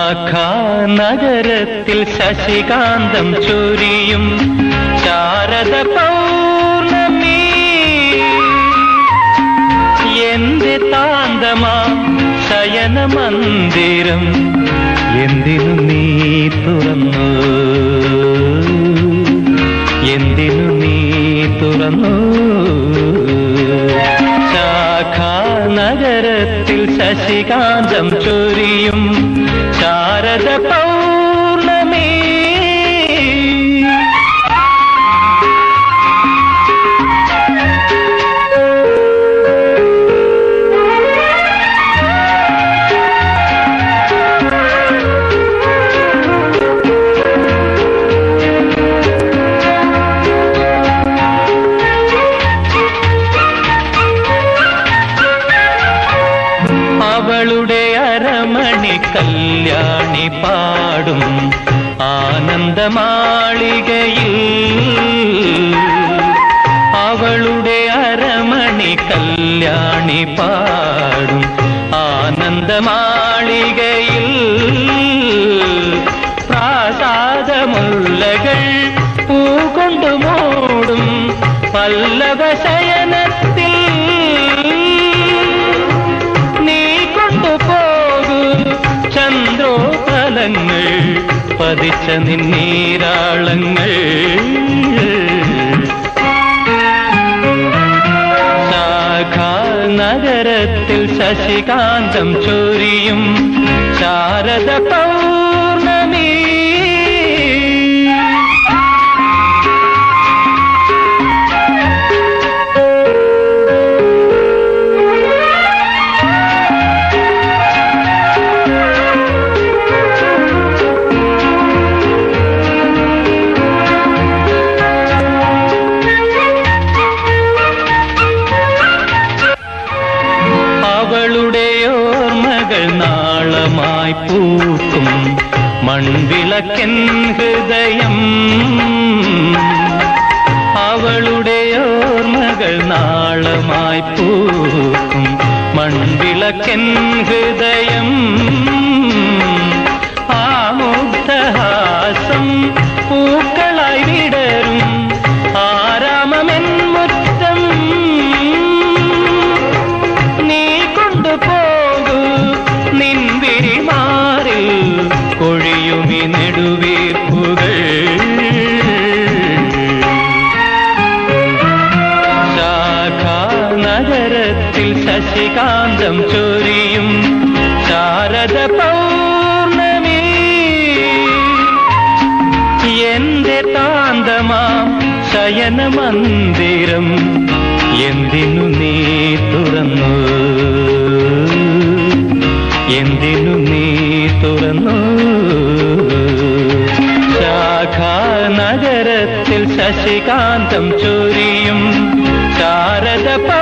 ശാഖാനഗരത്തിൽ ശശികാന്തം ചൊരിയും ശാരദ പൗർണമി എന്റെ താന്തമാം ശയന മന്ദിരം എന്തിനു നീ തുറന്നു എന്തിനു നീ തുറന്നു ശാഖാനഗരത്തിൽ ശശികാന്തം ചൊരിയും ശാരദ പൗർണമി അവളുടെ അരമണി കല്യാണി പാടും ആനന്ദമാളികയിൽ അവളുടെ അരമണി കല്യാണി പാടും ആനന്ദമാളികയിൽ പ്രാസാദമുല്ലകൾ പൂകൊണ്ടു മൂടും പല്ലവ ശയനത്തിൽ നീ കൊണ്ടുപോകൂ ചന്ദ്രോപലങ്ങൾ പതിച്ച നിന്നീരാളങ്ങൾ നഗരത്തിൽ ശശികാന്തം ചൊരിയും ശാരദ പൗർണമി അവളുടെ ഓർമ്മകൾ നാളമായി പൂക്കും മൺവിളക്കൻ ഹൃദയം അവളുടെ ഓർമ്മകൾ നാളമായി പൂക്കും മൺവിളക്കൻ ഹൃദയം ആമുഗ്ധഹാസം പൂക്കളായി വിടരും ആരാമമെൻ മുറ്റം നീ കൊണ്ടുപോകൂ നിൻവിരി മാറിൽ കൊഴിയുമി നെടുവീർപ്പുകൾ നഗരത്തിൽ ശശികാന്തം ചൊരിയും ശാരദ പൗർണമി എന്റെ താന്തമാം ശയന മന്ദിരം എന്തിനു നീ തുറന്നു എന്തിനു നീ തുറന്നു ശാഖാനഗരത്തിൽ ശശികാന്തം ചൊരിയും ശാരദ പൗർണമി